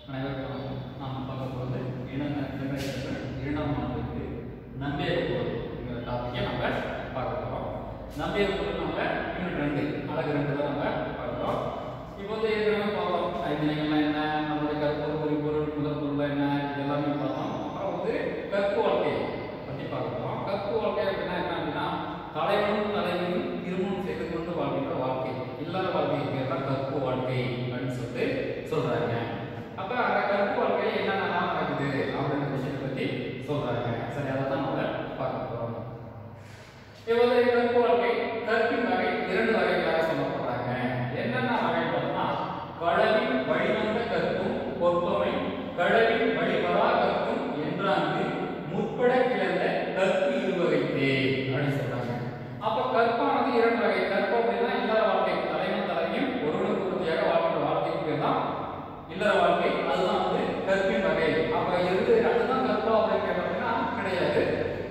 அனைவருக்கும் வணக்கம். நாம் பார்க்க போகிறது இளங்க நிர்ணயித்தல் இரண்டாம் ஆண்டுக்கு நம்பிய பொருள் என்கிற டாபிக்கை நம்ம பார்க்க போகிறோம் நம்பிய பொருள் நம்ம யூனிட் ரெண்டு அழகு ரெண்டு தான் நம்ம பார்க்குறோம் இப்போ வந்து ஏற்கனவே பார்த்தோம் ஐந்தியங்கள்லாம் என்ன நம்மளுடைய கற்பொருள் குறிப்பொருள் முதல் பொருள் என்ன இது எல்லாமே பார்த்தோம் அப்புறம் வந்து கற்பு வாழ்க்கை பற்றி பார்க்க போகிறோம் கற்பு வாழ்க்கை அப்படின்னா என்ன அப்படின்னா தலைவனும் தலைவனும் திருமணம் செய்து கொண்டு வாழ்கின்ற வாழ்க்கை இல்லற வாழ்க்கை பேர் தான் கற்பு வாழ்க்கை அப்படின்னு சொல்லிட்டு சொல்றாங்க அப்ப அந்த கற்பு வாழ்க்கை என்னென்னலாம் நடக்குது அப்படின்ற விஷயத்தை பத்தி சொல்றாங்க சரி அதை தான் நம்ம பார்க்க போறோம் இவ்வளவு கற்பு வாழ்க்கை கற்பின் வகை இரண்டு வகைகளாக சொல்லப்படுறாங்க என்னென்ன வகை பார்த்தா கழவி வழிவந்த கற்கும் பொற்பமை கழவி வழிவரா கற்கும் என்றாங்கு முற்பட கிளந்த கற்பு இருவகைத்தே அப்படின்னு சொல்றாங்க அப்ப கற்பானது இரண்டு வகை கற்பு அப்படின்னா இல்லற வாழ்க்கை தலைவன் தலைவியும் ஒருவனுக்கு உறுதியாக வாழ்கின்ற வாழ்க்கைக்கு பேர் தான் இல்லற வாழ்க்கை அதுதான் வந்து கற்பின் வகை அப்ப எது அதுதான் கற்பா அப்படின்னு கேட்டோம்னா கிடையாது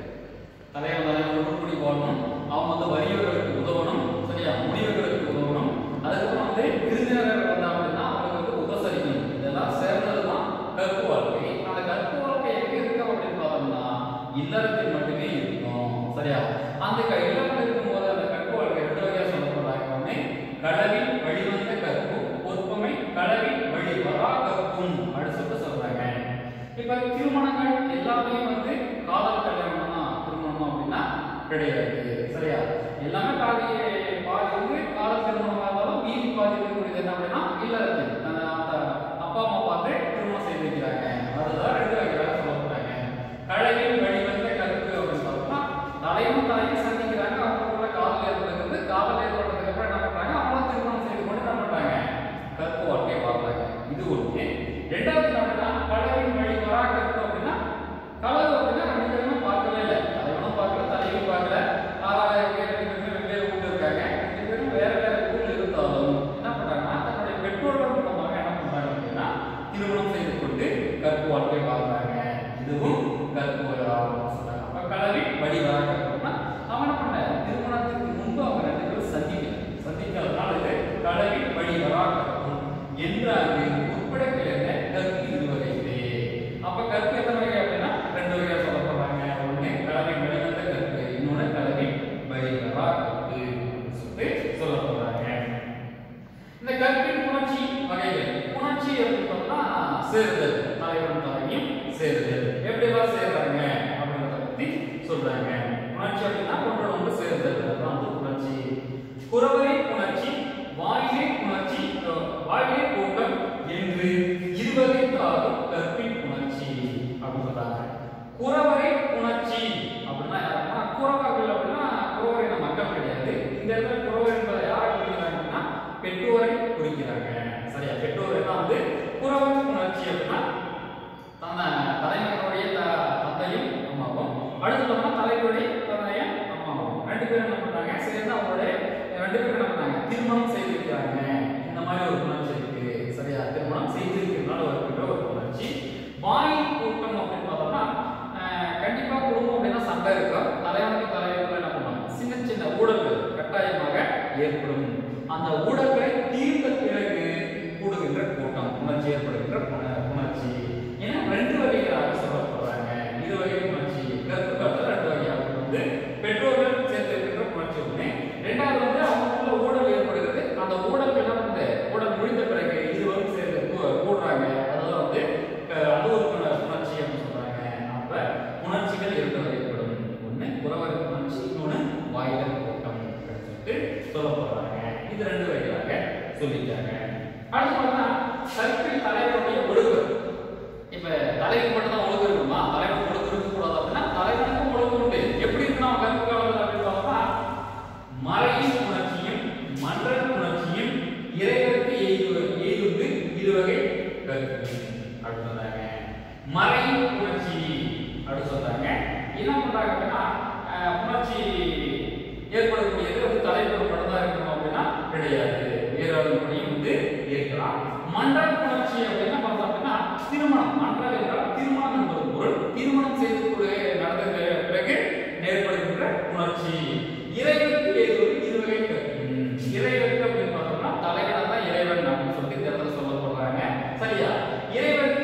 தலைவன் தலைவன் உருப்படி போடணும் அவன் வந்து வறியவர்களுக்கு உதவணும் சரியா முனிவர்களுக்கு உதவணும் அதுக்கப்புறம் வந்து விருந்தினர்கள் வந்தா அப்படின்னா அவங்களுக்கு வந்து உபசரிக்கணும் இதெல்லாம் சேர்ந்ததுதான் கற்பு வாழ்க்கை அந்த கற்பு வாழ்க்கை எங்க இருக்கு அப்படின்னு பார்த்தோம்னா இல்லறத்தில் மட்டுமே இருக்கும் சரியா அந்த க- இல்லறத்தில் இருக்கும்போது அந்த கற்பு வாழ்க்கை ரெண்டு வகையா சொல்லப்படுறாங்க ஒண்ணு கடவி வழிவந்த கற்பு பொறுப்பமை கடவி வழி வரா கற்பும் அப்படின்னு சொல்லிட்டு சொல்றாங்க இப்ப திருமணங்கள் எல்லாமே வந்து காதல் கல்யாணம் தான் திருமணம் அப்படின்னா கிடையாது சரியா எல்லாமே பாதி பாதி வந்து காதல் திருமணம் இருந்தாலும் மீதி பாதி இருக்கக்கூடியது என்ன அப்படின்னா இல்லறத்தில் அந்த அந்த அப்பா அம்மா பார்த்து திருமணம் செய்து வைக்கிறாங்க அதுதான் ரெண்டு வகையாக சொல்லப்படுறாங்க கழகின் வழிவந்த கருத்து அப்படின்னு சொல்லணும்னா தலைவன் தலையும் சந்திக்கிறாங்க அவங்களுக்குள்ள காதல் ஏற்படுகிறது காதல் ஏற்படுறதுக்கு அப்புறம் என்ன பண்றாங்க அவங்களும் திருமணம் செய்து கொண்டு என்ன பண்றாங்க கற்பு வாழ்க்கையை வாழ்றாங்க இது ஒண்ணு ரெண்டாவது என்ன அப்படின்னா கழகின் வழி வரா கற்பு அப்படின்னா கலவு அப்படின்னா ரெண்டு பேருமே பார்க்கவே இல்லை தலைவனும் பார்க்கல தலையும் பார்க்கல ஆறாவது ரெண்டு பேரும் வெவ்வேறு ஊர்ல இருக்காங்க ரெண்டு பேரும் வேற வேற ஊர்ல இருந்தாலும் என்ன பண்றாங்கன்னா தன்னுடைய பெற்றோர்கள் மூலமாக என்ன பண்றாங்க அப்படின்னா திருமணம் செய்து கொண்டு கற்பு வாழ்க்கை வாழ்றாங்க இதுவும் கற்பு வாழ்க்கை சொல்றாங்க அப்ப கலவி வழி வரா கற்புனா அவன் என்ன பண்ண திருமணத்துக்கு முன்பு அவங்க ரெண்டு பேரும் சந்திக்கல சந்திக்கிறதுனால இது கலவி வழி வரா கற்பு என்றாங்க உட்பட கிளந்த கற்பு இருவகைத்தே அப்ப கற்பு எத்தனை வகை அப்படின்னா ரெண்டு வகையா சொல்லப்படுறாங்க ஒண்ணு கலவை வழிவந்த கற்பு இன்னொன்னு கலவை வழிவரா கற்பு அப்படின்னு சொல்லிட்டு சொல்லப்படுறாங்க இந்த கற்பின் புணர்ச்சி வகைகள் புணர்ச்சி அப்படின்னு பார்த்தா சேருதல் தலைவன் தலைவியும் சேருதல் எப்படி எல்லாம் சேர்றாங்க அப்படின்றத பத்தி சொல்றாங்க புணர்ச்சி அப்படின்னா ஒன்றோட ஒன்று சேருதல் அதுதான் வந்து புணர்ச்சி குறவரை புணர்ச்சி வாயிலை புணர்ச்சி அஹ், வாயிலை கூட்டம் என்று இருவகை தாரும் கற்பின் புணர்ச்சி அப்படின்னு சொல்றாங்க குறவரை புணர்ச்சி அப்படின்னா யாருன்னா குறவர்கள் அப்படின்னா குறவரை மக்கள் கிடையாது இந்த இடத்துல குறவர் என்பதை யாரை குறிக்கிறாங்க அப்படின்னா பெற்றோரை குறிக்கிறாங்க சரியா பெற்றோரை தான் வந்து குறவர் புணர்ச்சி அப்படின்னா தன்னை தலைவனுடைய த- தந்தையும் அம்மாவும் அடுத்து பார்த்தா தலைவருடைய தந்தையும் அம்மாவும் ரெண்டு பேரும் என்ன பண்றாங்க சேர்ந்து அவங்களுடைய ரெண்டு பேரும் என்ன பண்ணாங்க திருமணம் செய்திருக்கிறாங்க இந்த மாதிரி ஒரு புணர்ச்சி இருக்கு சரியா திருமணம் செய்திருக்கிறதுனால வருகின்ற ஒரு புணர்ச்சி வாயில் கூட்டம் அப்படின்னு பார்த்தோம்னா அஹ், கண்டிப்பா குடும்பம் அப்படின்னா சண்டை இருக்கும் தலைவனுக்கு தலைவர்கள் என்ன பண்ணுவாங்க சின்ன சின்ன ஊழல்கள் கட்டாயமாக ஏற்படும் அந்த ஊழல்களை தீர்ந்த பிறகு கூடுகின்ற கூட்டம் உணர்ச்சி ஏற்படுகின்ற புண- புணர்ச்சி ஏன்னா ரெண்டு வகைகளாக சொல்லப்படுறாங்க இரு வகை புணர்ச்சி கருத்து காலத்தில் ரெண்டு வகையாக வந்து பெற்றோர்கள் சேர்ந்து இருக்கின்ற புணர்ச்சி ஒண்ணு ரெண்டாவது வந்து அவங்களுக்குள்ள ஊழல் ஏற்படுகிறது அந்த ஊழல் என்ன பண்ணுது ஊழல் முடிந்த பிறகு இருவரும் சேர்ந்து கூ- கூடுறாங்க அதெல்லாம் வந்து அஹ், அது ஒரு புண- புணர்ச்சி அப்படின்னு சொல்றாங்க அப்ப புணர்ச்சிகள் இரண்டு வகைப்படும் ஒண்ணு புறவர் புணர்ச்சி இன்னொன்னு வாயிலர் கூட்டம் அப்படின்னு சொல்லிட்டு சொல்லப்படுறாங்க இது ரெண்டு வகைகளாக சொல்லிட்டாங்க அடுத்து பார்த்தா கற்பில் தலைவருடைய ஒழுக்கம் இப்ப தலைவன் மட்டும் தான் ஒழுக்கம் இருக்குமா தலைவன் ஒழுக்கம் இருக்க கூடாது அப்படின்னா தலைவனுக்கும் ஒழுக்கம் உண்டு எப்படி இருக்கணும் அவன் கற்பு காலத்தில் அப்படின்னு பார்த்தா மறையின் உணர்ச்சியும் மன்ற உணர்ச்சியும் இறைவருக்கு எய்து எய்துண்டு இருவகை கற்பு அப்படின்னு சொல்றாங்க மறையின் உணர்ச்சி அப்படின்னு சொல்றாங்க என்ன பண்றாங்க அப்படின்னா அஹ், உணர்ச்சி ஏற்படக்கூடியது வந்து தலைவர் மட்டும் தான் இருக்கணும் அப்படின்னா கிடையாது வேறொருபடியும் வந்து இருக்கலாம் மண்டல உணர்ச்சி அப்படின்னா பார்த்தோம் அப்படின்னா திருமணம் மண்டல் என்றால் திருமணம் என்பது பொருள் திருமணம் செய்து கொடு நடந்த பிறகு ஏற்படுகின்ற உணர்ச்சி இறைவனுக்கு ஏதோ இருவகை கற்பு. இறைவனுக்கு அப்படின்னு பார்த்தோம்னா தலைவன் தான் இறைவன் அப்படின்னு சொல்லிட்டு இந்த இடத்துல சொல்லப்படுறாங்க சரியா இறைவனுக்கு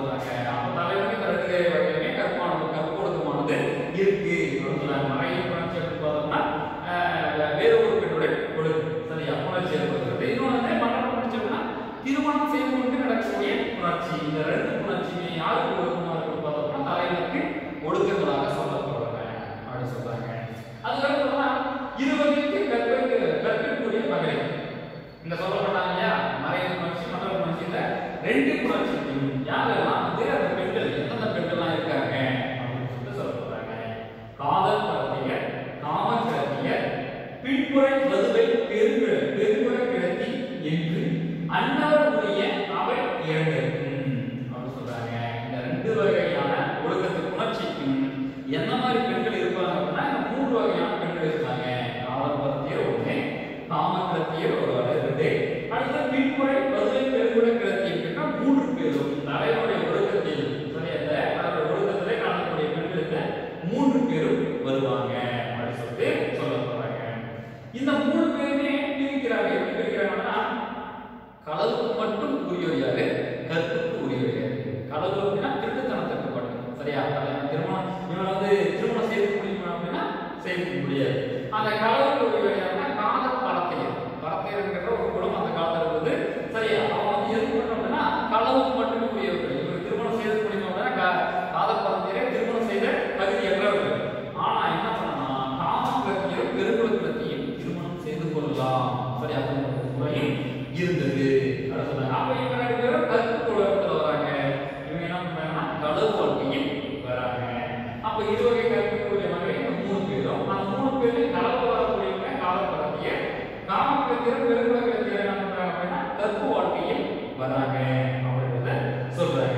சொல்றாங்க அப்ப தலைவனுக்கு இந்த ரெண்டு வகையிலுமே கற்பானது கற்பொழுக்கமானது இருக்கு அப்படின்னு சொல்றாங்க மறையின் புணர்ச்சி அப்படின்னு பார்த்தோம்னா ஆஹ், வேறு ஒரு பெண்ணுடன் கொடுக்கு சரியா புணர்ச்சி ஏற்படுகிறது இன்னொன்று வந்து மரண புணர்ச்சி அப்படின்னா திருமணம் செய்து கொண்டு நடக்கக்கூடிய புணர்ச்சி இந்த ரெண்டு புணர்ச்சியுமே யாருக்கு ஒழுக்கமா இருக்குன்னு பார்த்தோம்னா தலைவனுக்கு ஒழுக்கங்களாக சொல்லப்படுறாங்க அப்படின்னு சொல்றாங்க அதுக்கப்புறமா இருவருக்கு கற்பிற்கு கற்பிக்கக்கூடிய மகளிர் இந்த சொல்லப்பட்டாங்க இல்லையா மறைவு புணர்ச்சி மண்டல புணர்ச்சியில ரெண்டு புணர்ச்சிக்கும் யாரெல்லாம் வந்து அந்த பெண்கள் எந்தெந்த பெண்கள்லாம் இருக்காங்க அப்படின்னு சொல்லிட்டு சொல்லப்படுறாங்க காதல் கடத்தியர் காம கடத்தியர் பின்புறை வதுவை பெருங்குழ பெருங்குழ கிடத்தி என்று அன்னவருடைய அவை இரண்டிற்கும் அப்படின்னு சொல்றாங்க இந்த ரெண்டு வகையான ஒழுக்கத்துக்கு உணர்ச்சிக்கும் என்ன மாதிரி பெண்கள் இருப்பாங்க அப்படின்னா இந்த மூன்று வகையான பெண்கள் இருக்காங்க காதல் கடத்தியர் ஒண்ணு காம கடத்தியர் ஒரு வகை ரெண்டு அடுத்து பின்புறை வதுவை பெருங்குழ கிடத்தி அப்படின்னா மூன்று பேரும் தலைவனுடைய ஒழுக்கத்தில் சரியா இந்த தலைவனுடைய ஒழுக்கத்திலே காணக்கூடிய பெண்களுக்கு மூன்று பேரும் வருவாங்க அப்படின்னு சொல்லிட்டு சொல்ல போறாங்க இந்த மூணு பேருமே பிரிக்கிறாங்க எப்படி பிரிக்கிறாங்கன்னா களவுக்கு மட்டும் உரியவர் யாரு கற்புக்கு உரியவர் யாரு களவு அப்படின்னா திருட்டுத்தனத்துக்கு மட்டும் சரியா கல்யாணம் திருமணம் இவன் வந்து திருமணம் செய்து முடியுமா அப்படின்னா செய்து முடியாது அந்த களவுக்கு உரியவர் யாருன்னா காத பரத்தையர் பரத்தையர்ங்கிற ஒரு குலம் அந்த காலத்துல இருந்தது சரியா அவன் வந்து எது பண்ணணும் அப்படின்னா களவுக்கு மட்டுமே உரியவர்கள் இவர் திருமணம் செய்து முடியுமா அப்படின்னா கா- காதல் பரத்தையரை திருமணம் செய்த தகுதியற்றவர்கள் ஆனா என்ன பண்ணலாம் காமக்கிரத்தியும் பெருங்குலத்திலையும் திருமணம் செய்து கொள்ளலாம் சரி அப்படிங்கிற ஒரு முறையும் இருந்தது அப்படின்னு சொன்னாங்க. அப்ப இவங்க ரெண்டு பேரும் கருத்து குலத்துல வராங்க இவங்க என்ன பண்றாங்கன்னா களவு வாழ்க்கையில் வராங்க அப்ப இருவகை கருத்துக்குரிய மகளை இந்த மூணு பேரும் அந்த மூணு பேரும் களவு வரக்கூடியவங்க காலப்படத்திய காமக்கிரத்தியர் பெருங்குலத்தியர் என்ன பண்றாங்க அப்படின்னா கற்பு வாழ்க்கையில் வராங்க அப்படின்றத சொல்றாங்க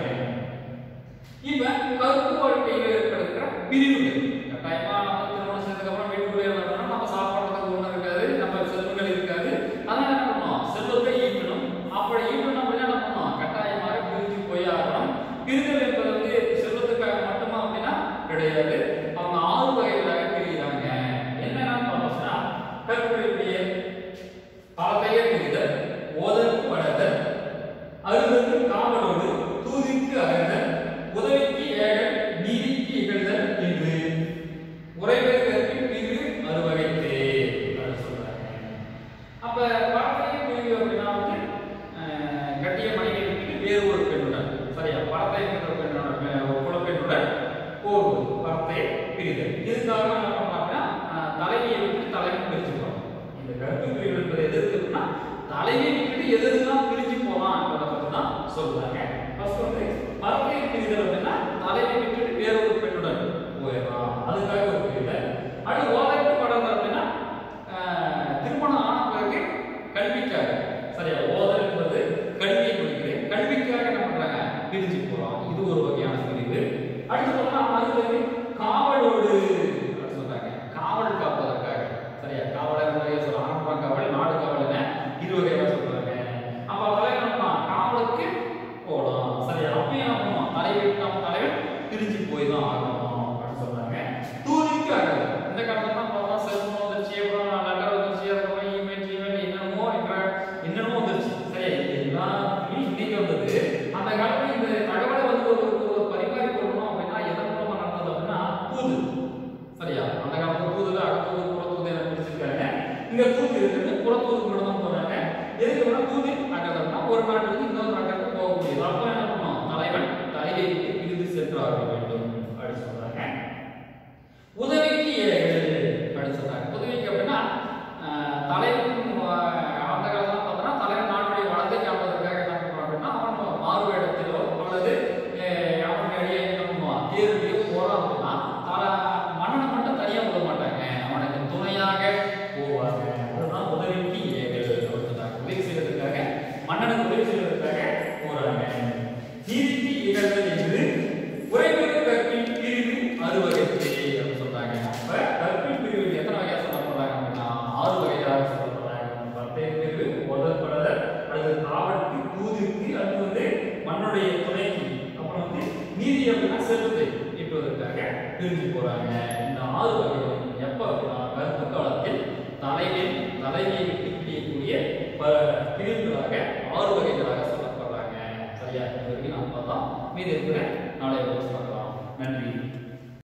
இப்ப கருத்து வாழ்க்கையில இருக்கிற பிரிவுகள் கட்டாயமா நம்ம திருமணம் செய்ததுக்கு அப்புறம் வீட்டுக்குள்ளே வரணும்னா நம்ம சாப்பிடுறதுக்கு ஒண்ணும் இருக்காது நம்ம செல்வங்கள் இருக்காது அதனால என்ன பண்ணுவோம் செல்வத்தை ஈட்டணும் அப்படி ஈட்டணும் அப்படின்னா என்ன பண்ணுவோம் கட்டாயமாக பிரிஞ்சு போய் ஆகணும் பிரிதல் என்பது வந்து செல்வத்துக்காக மட்டுமா அப்படின்னா கிடையாது அவங்க ஆறு வகைகளாக பிரிகிறாங்க என்னென்ன பார்த்தோம்னா கற்புடைய பல பெயர் பிரிதல் ஓதற்கு வளர்தல் அருளுக்கு காவலோடு தூதிக்கு அகழ்தல் உதவிக்கு ஏகல் நீதிக்கு இகழ்தல் என்று உரைவதற்கு பிரிவு அறுவகைத்தே அப்படின்னு சொல்றாங்க அப்ப பரத்தைய பிரிவு அப்படின்னா வந்து அஹ், கட்டிய மனைவி விட்டு வேறு ஒரு பெண்ணுடன் சரியா பரத்தை என்ற பெண்ணுடன் ஒரு குலப்பெண்ணுடன் போகுது பரத்தை பிரிதல் இதுக்காக என்ன பண்ணலாம் அப்படின்னா அஹ், தலைவியை விட்டு தலைவன் பிரிச்சுக்கிறோம் இந்த கர்ப்ப பிரிவு என்பது எது இருக்குன்னா தலையை விட்டுட்டு எது எதுலாம் பிரிஞ்சு போலாம் என்பதை பத்தி தான் சொல்றாங்க ஃபர்ஸ்ட் வந்து பரத்தை பிரிதல் அப்படின்னா தலையை விட்டுட்டு வேற ஒரு பெண்ணுடன் போயிடலாம் அதுக்காக ஒரு பிரிதல் அடுத்து ஓதைக்கு படம் அப்படின்னா ஆஹ், திருமணம் ஆன பிறகு கல்விக்காக சரியா ஓதல் என்பது கல்வியை குறிக்கிறது கல்விக்காக என்ன பண்றாங்க பிரிஞ்சு போறோம் இது ஒரு வகையான பிரிவு அடுத்து பார்த்தா அடுத்தது காவலோடு அப்படின்னு சொல்றாங்க காவல் காப்பதற்காக சரியா காவலர் நிறைய சொல்றாங்க ஆனப்புறம் காவல் நாடு காவல் என இரு வகையாக சொல்றாங்க அப்ப அதெல்லாம் என்ன பண்ணலாம் காவலுக்கு போகலாம் சரியா அப்பயும் என்ன பண்ணுவோம் தலைவர் நம்ம தலைவர் பிரிஞ்சு போய் தான் ஆகணும் அப்படின்னு சொல்றாங்க தூதிக்கு அகல் இந்த காலத்துல தான் பார்த்தா செல்போன் வந்துருச்சு அப்புறம் லெட்டர் வந்துருச்சு அதுக்கப்புறம் இமெயில் ஜிமெயில் என்னென்னமோ என்ற என்னென்னமோ வந்துருச்சு சரியா இது எல்லாமே இன்னைக்கு வந்தது அந்த காலத்துல இந்த தகவலை வந்து ஒரு ஒரு- ஒரு பரிமாறி கொள்ளணும் அப்படின்னா எதன் மூலமா நடந்தது அப்படின்னா தூது சரியா அந்த காலத்துல தூதுல அகத்தூது புறத்தூது என பிரிச்சிருக்காங்க இங்க தூது இருக்குது புறத்தூது மட்டும் தான் போறாங்க எதுக்கு வேணா தூது அகதம்னா ஒரு நாட்டுக்கு இன்னொரு நாட்டுக்கு போக முடியுது அப்ப என்ன பண்ணணும் தலைவன் தலையை விட்டு பிரிந்து சென்று ஆக வேண்டும் அப்படின்னு சொல்றாங்க உதவிக்கு ஏழைகள் அப்படின்னு சொல்றாங்க உதவிக்கு அப்படின்னா ஆஹ், தலைவன் ஆஹ், அந்த காலத்துல பார்த்தோம்னா தலைவன் நாட்டுடைய வளத்தை காப்பதற்காக என்ன பண்ணுவான் அப்படின்னா அவன் மாறு வேடத்திலோ அல்லது ஆஹ், அவனுடைய அடியே என்ன பண்ணுவான் தேர்விலையோ போறான் அப்படின்னா தல மன்னனை மட்டும் தனியா விட மாட்டாங்க அவனுக்கு துணையாக போவாங்க அதுதான் உதவிக்கு ஏழைகள் அப்படின்னு சொல்றாங்க உதவி செய்யறதுக்காக மன்னனுக்கு உதவி செய்யறதுக்காக போறாங்க நீதிக்கு இகழ்தல் என்று உரைபெரு கற்பின் பிரிவு அறுவகைத்தே அப்படின்னு சொல்றாங்க அப்ப கற்பின் பிரிவு எத்தனை வகையா சொல்லப்படுறாங்க அப்படின்னா ஆறு வகையாக சொல்லப்படுறாங்க பத்தே பிரிவு முதற்படல் அல்லது காவலுக்கு தூதிற்கு அது வந்து மண்ணுடைய துணைக்கு அப்புறம் வந்து நீதி அப்படின்னா செல்வத்தை ஈட்டுவதற்காக பிரிஞ்சு போறாங்க இந்த ஆறு வகைகள் எப்ப அப்படின்னா கர்ப்ப காலத்தில் தலைவன் தலைவியை விட்டு பிரியக்கூடிய ப- பிரிவுகளாக ஆறு வகைகளாக சொல்லப்படுறாங்க சரி சரியா இது வரைக்கும் நம்ம பார்த்தோம் மீதி இருக்கிற நாளைய கோர்ஸ்